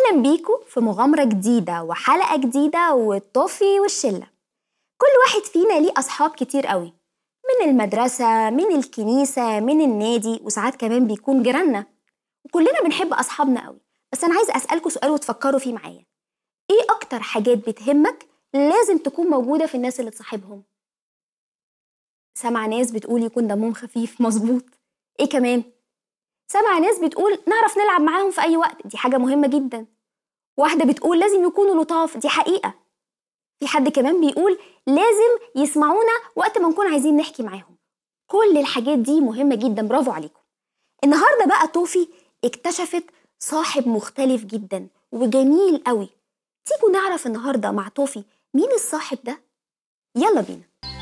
أهلا بيكم في مغامرة جديدة وحلقة جديدة والطوفي والشلة كل واحد فينا ليه أصحاب كتير قوي من المدرسة من الكنيسة من النادي وساعات كمان بيكون جيراننا وكلنا بنحب أصحابنا قوي بس أنا عايزة أسألكوا سؤال وتفكروا فيه معايا إيه أكتر حاجات بتهمك لازم تكون موجودة في الناس اللي تصاحبهم سمع ناس بتقول يكون دمهم خفيف مظبوط إيه كمان سمع ناس بتقول نعرف نلعب معاهم في أي وقت دي حاجة مهمة جدا واحدة بتقول لازم يكونوا لطاف دي حقيقة في حد كمان بيقول لازم يسمعونا وقت ما نكون عايزين نحكي معاهم كل الحاجات دي مهمة جدا برافو عليكم النهاردة بقى توفي اكتشفت صاحب مختلف جدا وجميل قوي تيجوا نعرف النهاردة مع توفي مين الصاحب ده يلا بينا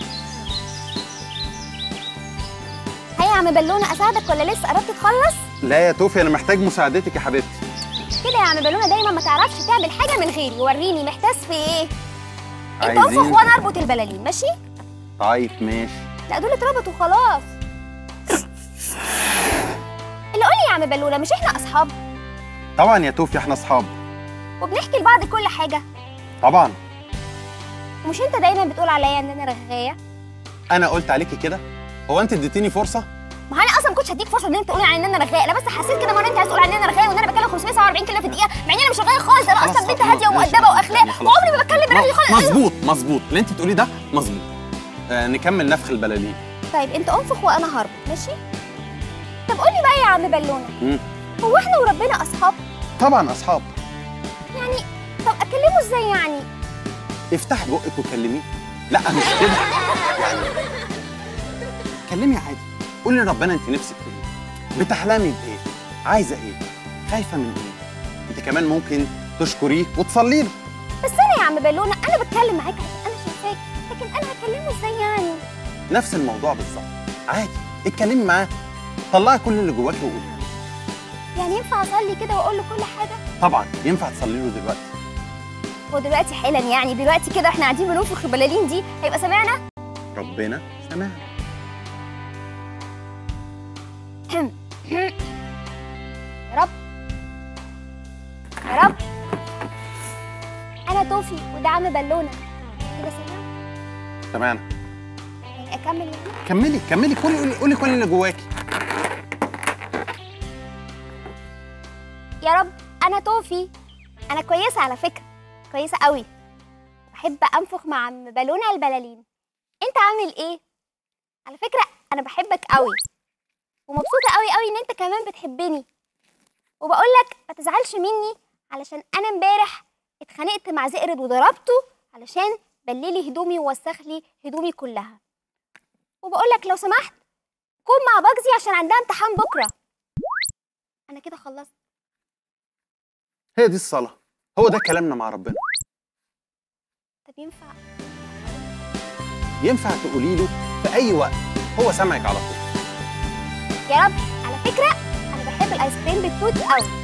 هيا يا عم بالونه اساعدك ولا لسه قربت تخلص لا يا توفي انا محتاج مساعدتك يا حبيبتي كده يا عم بالونه دايما ما تعرفش تعمل حاجه من غيري وريني محتاج في ايه انت عايزين- انفخ وانا اربط البلالين ماشي طيب ماشي لا دول اتربطوا خلاص اللي قولي يا عم بالونه مش احنا اصحاب طبعا يا توفي احنا اصحاب وبنحكي لبعض كل حاجه طبعا ومش انت دايما بتقول عليا ان انا رغايه انا قلت عليكي كده هو انت اديتيني فرصه ما هو انا اصلا ما كنتش هديك فرصه ان انت تقولي على ان انا رغايه انا بس حسيت كده مره انت عايز تقول على ان انا رغايه وان انا بتكلم 547 كلمه في الدقيقه مع ان انا مش رغايه خالص انا خلاص، اصلا بنت خلاص، هاديه ماشي، ومؤدبه خلاص، واخلاق خلاص. وعمري ما بتكلم براحتي خالص مظبوط مظبوط اللي انت بتقوليه ده مظبوط آه نكمل نفخ البلالين طيب انت انفخ وانا هربط ماشي طب قولي بقى يا عم بالونه مم. هو احنا وربنا اصحاب طبعا اصحاب يعني طب اكلمه ازاي يعني افتحي بقك وكلميه لا مش كده يعني كلمي عادي قولي لربنا انت نفسك في ايه بتحلمي بايه عايزه ايه خايفه من ايه انت كمان ممكن تشكريه وتصلي له بس انا يا عم بالونه انا بتكلم معاك عشان انا شايفاك لكن انا هكلمه ازاي يعني نفس الموضوع بالظبط عادي اتكلمي معاه طلعي كل اللي جواكي وقولي يعني ينفع اصلي كده واقول له كل حاجه طبعا ينفع تصلي له دلوقتي هو دلوقتي حالا يعني دلوقتي كده احنا قاعدين بننفخ البلالين دي هيبقى سامعنا ربنا سمع يا رب يا رب انا توفي وده عم بالونه كده سامع سمعنا يعني اكمل يعني كملي كملي قولي قولي قولي كل اللي جواكي يا رب انا توفي انا كويسه على فكره كويسه قوي بحب انفخ مع عم بالونه البلالين انت عامل ايه على فكره انا بحبك قوي ومبسوطه قوي قوي ان انت كمان بتحبني وبقول لك ما تزعلش مني علشان انا امبارح اتخانقت مع زئرد وضربته علشان بللي هدومي ووسخ لي هدومي كلها وبقول لك لو سمحت كون مع باجزي عشان عندها امتحان بكره انا كده خلصت هي دي الصلاه هو ده كلامنا مع ربنا طب ينفع ينفع تقولي له في اي وقت هو سامعك على طول يا رب على فكره انا بحب الايس كريم بالتوت قوي